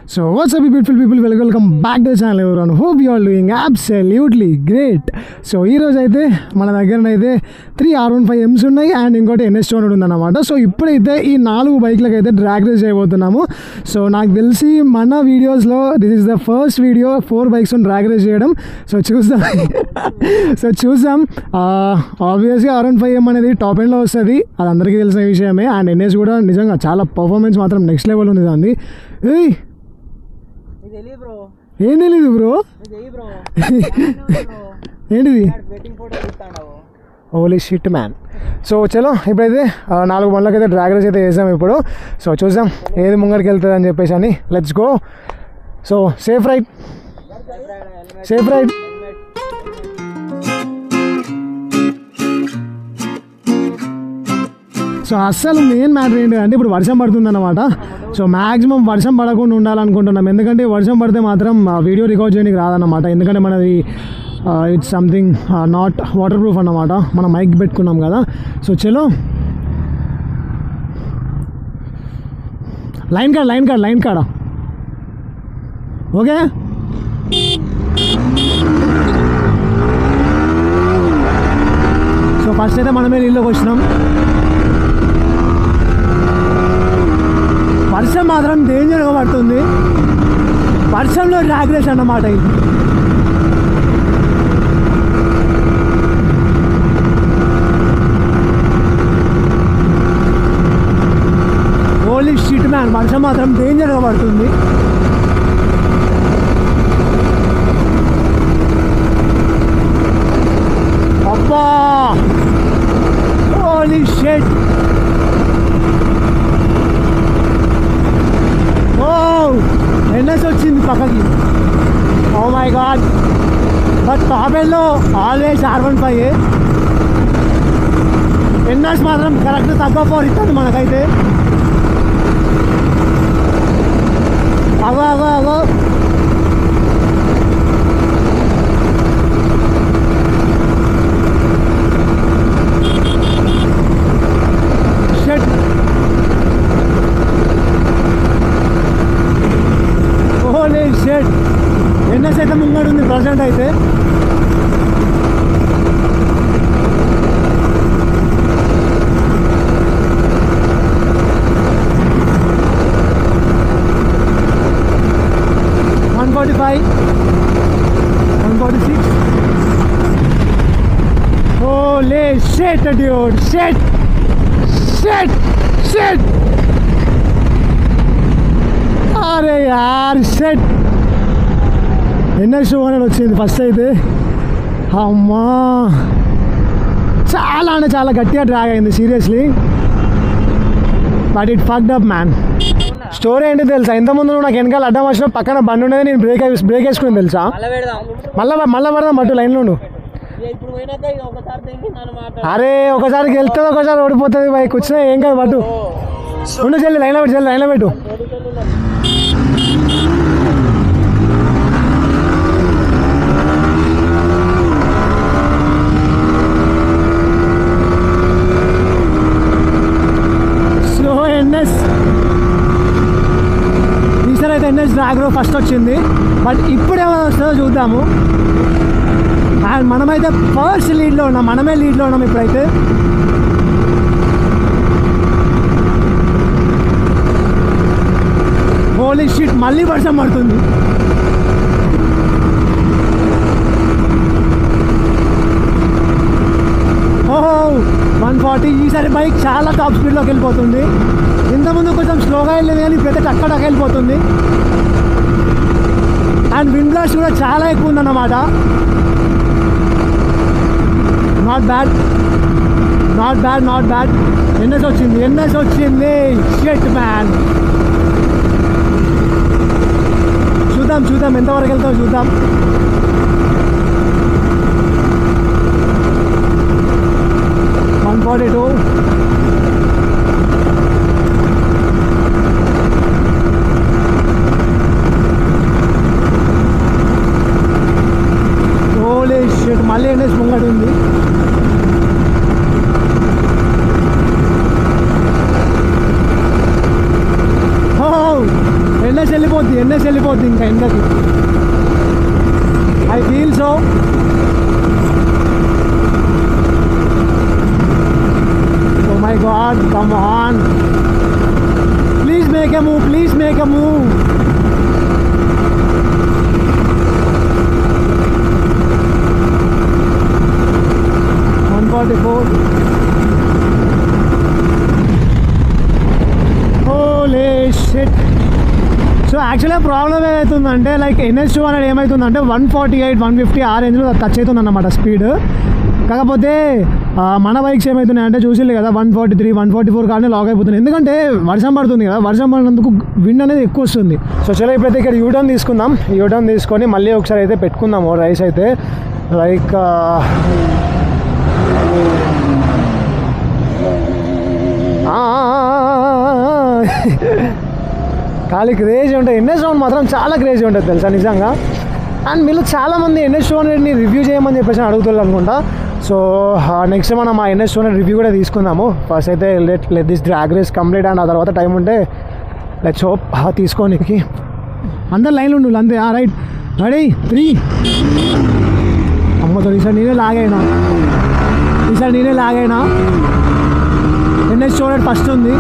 So what's up beautiful people well welcome back to channel ఎవరు అని hope you are doing absolutely great so ఈ రోజు అయితే మన దగ్గర అయితే three R one five Ms ఉన్నాయి అండ్ ఇంకోటి ఎన్ఎస్ టూ హండ్రెడ్ ఉందన్నమాట సో ఇప్పుడైతే ఈ నాలుగు బైక్లకు అయితే డ్రాగ్ రేస్ చేయబోతున్నాము సో నాకు తెలిసి మన వీడియోస్లో this is the first video four bikes drag race చేయడం సో చూద్దాం సో చూసాం ఆబ్వియస్గా ఆర్ వన్ ఫైవ్ ఎం అనేది టాప్ ఎండ్లో వస్తుంది అది అందరికీ తెలిసిన విషయమే అండ్ ఎన్ఎస్ కూడా నిజంగా చాలా పర్ఫార్మెన్స్ మాత్రం నెక్స్ట్ లెవెల్ ఉంది దాన్ని ఏయ్ నీకు తెలియదు బ్రో ఏం తెలీదు బ్రో నీకు తెలియదు బ్రో ఏంటిది వెయిటింగ్ ఫోటో ఇస్తాడావు ఓలీ షిట్ మ్యాన్ సో చలో ఇప్పుడైతే ఆ, నాలుగు బండ్లకైతే డ్రాగ్ రేస్ అయితే వేసాం ఇప్పుడు సో చూసాం ఏది ముంగడికి వెళ్తుంది అని చెప్పేసి అని let's go so safe ride safe ride so అస్సలు మెయిన్ మ్యాటర్ ఏంటి అంటే ఇప్పుడు వర్షం పడుతుంది అనమాట సో మ్యాక్సిమం వర్షం పడకుండా ఉండాలనుకుంటున్నాం ఎందుకంటే వర్షం పడితే మాత్రం ఆ వీడియో రికార్డ్ చేయడానికి రాదన్నమాట ఎందుకంటే మనది it's something not waterproof అన్నమాట మనం మైక్ పెట్టుకున్నాం కదా సో చలో లైన్ కాడ లైన్ కాడ లైన్ కాడ ఓకే సో ఫస్ట్ అయితే మనమే నీళ్ళకి వచ్చినాం వర్షం మాత్రం డేంజర్గా పడుతుంది వర్షంలో డ్రాగ్ రేస్ అన్నమాట ఇది ఓన్లీ షీట్ మ్యాన్ వర్షం మాత్రం డేంజర్గా పడుతుంది అబ్బా ఓన్లీ షెట్ ఓ ఎన్ఎస్ వచ్చింది పక్కకి ఓ మై గాడ్ బట్ టాపెల్లో always R one five NS మాత్రం కరెక్ట్ తక్కువ ఫోర్ ఇస్తుంది మనకైతే అగో అగో అగో షట్ ఓలే షెట్ ఎన్ఎస్ అయితే ముంగడు ఉంది ప్రజెంట్ అయితే one forty five one forty six holy shit dude shit shit shit అరే యార్ షెట్ ఎన్ఎస్ టూ హండ్రెడ్ వచ్చింది ఫస్ట్ అయితే అమ్మా చాలా అంటే చాలా గట్టిగా డ్రాగ్ అయింది seriously but it fucked up man story ఏంటి తెలుసా ఇంతకుముందు నువ్వు నాకు వెనకాల అడ్డం వచ్చిన పక్కన బండి ఉండేది నేను బ్రేక్ బ్రేక్ వేసుకుని తెలుసా మళ్ళీ పెడదాం మళ్ళీ మళ్ళీ పడదాం మట్టు లైన్లో ఉండు ఇక ఇప్పుడు పోయినాక ఇక ఒకసారి తిండి నన్ను మాట అరే ఒకసారి గెలుస్తుంది ఒకసారి ఓడిపోతుంది బైక్ వచ్చినా ఏం కాదు పట్టు ఉండు చెల్లి లైన్లో పెట్టు చెల్లి లైన్లో పెట్టు సో ఎన్ఎస్ ఈసారి అయితే ఎన్ఎస్ డ్రాగ్రో ఫస్ట్ వచ్చింది బట్ ఇప్పుడు ఏమైనా వస్తుందో చూద్దాము అండ్ మనమైతే ఫస్ట్ లీడ్లో ఉన్నాం మనమే లీడ్లో ఉన్నాం ఇప్పుడైతే హోలీ షీట్ మళ్ళీ వర్షం పడుతుంది ఓహో వన్ ఫార్టీ ఈసారి బైక్ చాలా టాప్ స్పీడ్లోకి వెళ్ళిపోతుంది ఇంతకుముందు కొంచెం స్లోగా వెళ్ళేది కానీ ఇప్పుడైతే టక్క టక్క వెళ్ళిపోతుంది అండ్ విండ్ బ్లాస్ట్ కూడా చాలా ఎక్కువ ఉందన్నమాట not bad not bad not bad NS వచ్చింది ఎన్ఎస్ వచ్చింది షెట్ మ్యాన్ చూద్దాం చూద్దాం ఎంతవరకు వెళ్తాం చూద్దాం వన్ ఫార్టీ టూ ఓలే షెట్ మళ్ళీ ఎన్ఎస్ ముంగడు ఉంది ఎన్ఎస్ వెళ్ళిపోద్ది ఎన్ఎస్ వెళ్ళిపోద్ది ఇంకా ఎండకి I feel so oh my god come on please make a move please make a move one forty four holy shit so యాక్చువల్గా ప్రాబ్లం ఏమవుతుందంటే లైక్ ఎన్ఎస్ టూ అనేది ఏమవుతుందంటే one forty eight one fifty ఆ రేంజ్లో touch అవుతుంది అన్నమాట speed కాకపోతే ఆ, మన బైక్స్ ఏమవుతున్నాయి అంటే చూసిల్లు కదా one forty three one forty four కానీ లాగ్ అయిపోతుంది ఎందుకంటే వర్షం పడుతుంది కదా వర్షం పడినందుకు విండ్ అనేది ఎక్కువ వస్తుంది సో చలో ఇప్పుడైతే ఇక్కడ యూటర్న్ తీసుకుందాం యూటర్న్ తీసుకొని మళ్ళీ ఒకసారి అయితే పెట్టుకుందాము రైస్ అయితే లైక్ ఖాళీ క్రేజీ ఉంటుంది ఎన్ఎస్ రౌండ్ మాత్రం చాలా క్రేజీ ఉంటుంది తెలుసా నిజంగా అండ్ మీరు చాలామంది ఎన్ఎస్ ని రివ్యూ చేయమని చెప్పేసి అనుకుంటున్నారు అనుకుంటా సో నెక్స్ట్ మనం ఆ ఎన్ఎస్ రివ్యూ కూడా తీసుకుందాము ఫస్ట్ అయితే let let this drag race complete and ఆ తర్వాత టైం ఉంటే లెట్స్ హోప్ తీసుకోనికి అందరు లైన్లో ఉండు అంతే ఆ రైట్ రెడీ త్రీ అమ్మతో ఈసారి నేనే లాగైనా ఈసారి నేనే లాగైనా ఎన్ఎస్ చూడండి ఫస్ట్ ఉంది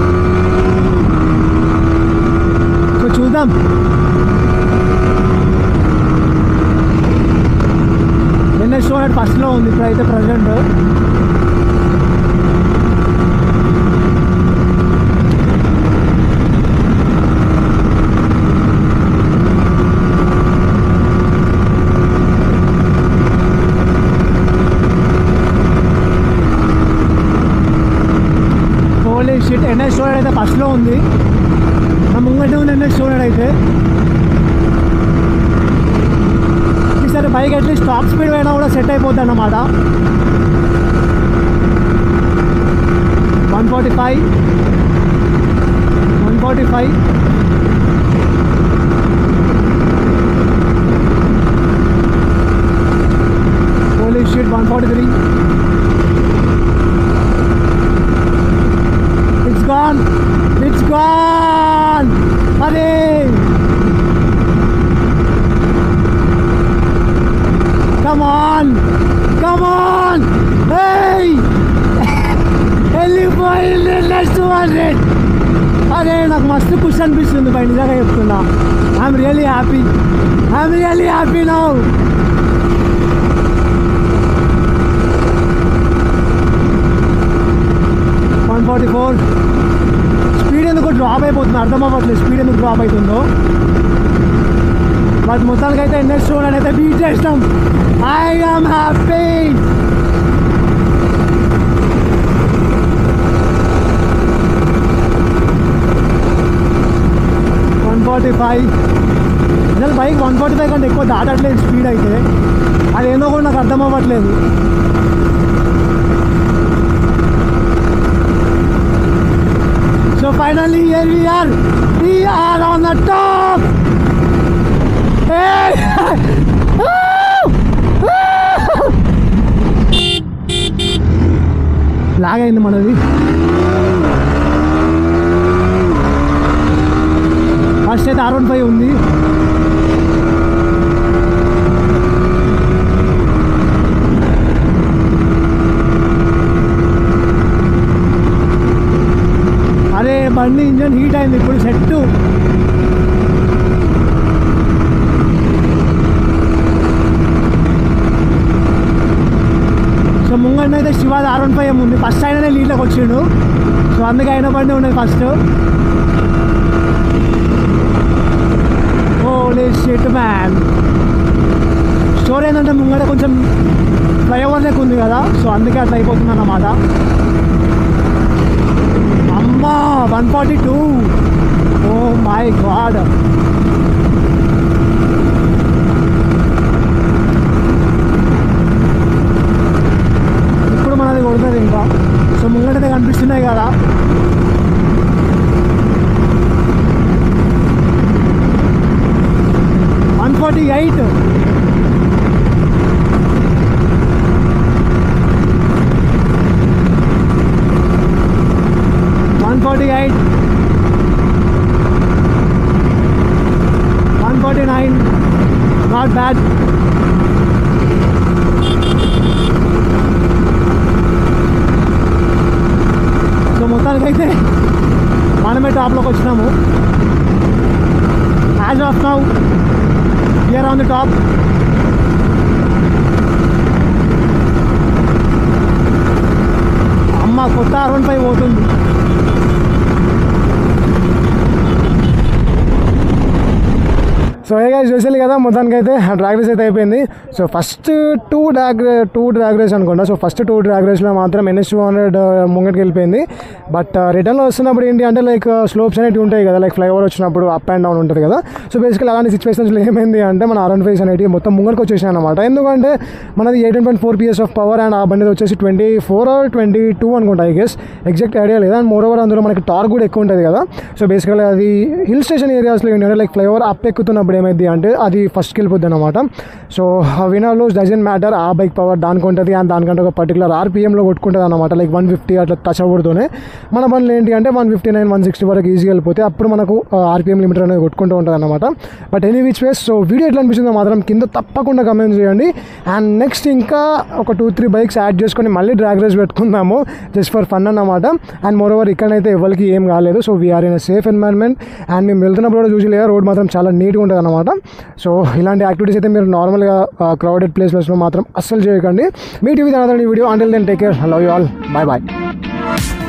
సో చూద్దాం ఎన్ఎస్ చూడండి ఫస్ట్లో ఉంది ఇప్పుడైతే present holy shit NS storage అయితే ఫస్ట్లో ఉంది నా ముంగటే ఉంది ఎన్ఎస్ స్టోరేజ్ అయితే ఈసారి బైక్ అట్లీస్ట్ టాప్ స్పీడ్ పోయినా కూడా సెట్ అయిపోద్ది అన్నమాట one forty five one forty five holy shit one forty three it's gone it's gone అరే come on come on hey వెళ్ళిపోయింది నెక్స్ట్ హండ్రెడ్ అరే నాకు మస్తు ఖుషి అనిపిస్తుంది బయట నిజంగా చెప్తున్నా I'm really happy I'm really happy now one forty four speed ఎందుకు డ్రాప్ అయిపోతుంది అర్థం అవ్వట్లేదు స్పీడ్ ఎందుకు డ్రాప్ అవుతుందో బట్ మొత్తానికి అయితే ఎన్ఎస్ షో అయితే బీట్ చేసినాం I am happy one forty five అసలు బైక్ వన్ ఫార్టీ ఫైవ్ కంటే ఎక్కువ దాటట్లేదు స్పీడ్ అయితే అదేందో కూడా నాకు అర్థం అవ్వట్లేదు So finally here we are. We are on the top. Hey! లాగైంది మనది ఫస్ట్ అయితే ఆర్ వన్ ఫైవ్ ఉంది అరే బండి ఇంజన్ హీట్ అయింది ఇప్పుడు సెట్ సో ముంగన్న అయితే శివాది ఆర్ వన్ ఫైవ్ ఉంది ఫస్ట్ అయిననే లీడ్లోకి వచ్చిండు సో అందుకే అయిన బండి ఉన్నది ఫస్ట్ ఓలే షిట్ మ్యాన్ స్టోరీ ఏంటంటే ముంగట కొంచెం ఫ్లైఓవర్ లెక్క ఉంది కదా సో అందుకే అట్లా అయిపోతుంది అన్నమాట అమ్మా one forty two oh my god ఇప్పుడు మనది కొడుతుంది ఇంకా సో ముంగటైతే కనిపిస్తున్నాయి కదా one forty eight one forty eight nine not bad so మొత్తానికైతే మనమే టాప్లోకి వచ్చినాము as of now here on the top అమ్మ కొత్త ఆర్ వన్ ఫైవ్ పోతుంది సో ఏ గైస్ చూసాలి కదా మొత్తానికి అయితే డ్రాగ్ రేస్ అయితే అయిపోయింది so first two drag two drag race అనుకుంటా సో ఫస్ట్ టూ డ్రాగ్ రేస్లో మాత్రం ఎన్ఎస్ టూ హండ్రెడ్ ముంగటికి వెళ్ళిపోయింది బట్ రిటర్న్లో వస్తున్నప్పుడు ఏంటి అంటే లైక్ స్లోప్స్ అనేవి ఉంటాయి కదా లైక్ ఫ్లైఓవర్ వచ్చినప్పుడు అప్ అండ్ డౌన్ ఉంటుంది కదా సో బేసికల్ అలాంటి సిచ్యువేషన్స్లో ఏమైంది అంటే మన ఆర్ వన్ ఫైవ్స్ అనేవి మొత్తం ముంగడికి వచ్చేసాయి అనమాట ఎందుకంటే మనది eighteen point four PS of power and ఆ బండి వచ్చేసి twenty four R twenty two అనుకుంటా ఐ గెస్ ఎగ్జాక్ట్ ఐడియా లేదు అండ్ మోర్ ఓవర్ అందులో మనకి టార్క్ కూడా ఎక్కువ ఉంటుంది కదా సో బేసికల్గా అది హిల్ స్టేషన్ ఏరియాస్లో ఏంటంటే లైక్ ఫ్లైఓవర్ అప్ ఎక్కుతున్నప్పుడు ఏమైంది అంటే అది ఫస్ట్కి వెళ్ళిపోద్ది అనమాట so winner lose doesn't matter ఆ బైక్ పవర్ దానికి ఉంటుంది అండ్ దానికంటే ఒక పర్టికులర్ ఆర్పిఎంలో కొట్టుకుంటుంది అనమాట లైక్ వన్ ఫిఫ్టీ అట్లా టచ్ అవ్వడుతూనే మన బండ్లు ఏంటి అంటే one fifty nine one sixty వరకు ఈజీగా వెళ్ళిపోతే అప్పుడు మనకు ఆర్పిఎం లిమిటర్ అనేది కొట్టుకుంటూ ఉంటుంది అనమాట but any which ways so video ఎట్లా అనిపించిందో మాత్రం కింద తప్పకుండా కమెంట్ చేయండి అండ్ నెక్స్ట్ ఇంకా ఒక టూ త్రీ బైక్స్ యాడ్ చేసుకొని మళ్ళీ డ్రాగ్ రేస్ పెట్టుకుందాము జస్ట్ ఫర్ ఫన్ అన్నమాట అండ్ మోర్ ఓవర్ ఇక్కడైతే ఎవరికి ఏం కాలేదు so we're in safe environment and మేము వెళ్తున్నప్పుడు కూడా చూసి లేదా రోడ్ మాత్రం చాలా నీట్గా ఉంటుంది అనమాట సో ఇలాంటి యాక్టివిటీస్ అయితే మీరు నార్మల్గా క్రౌడెడ్ ప్లేస్లో మాత్రం అస్సలు చేయకండి మీ టీవీ తర్వాత video until then take care love you all bye bye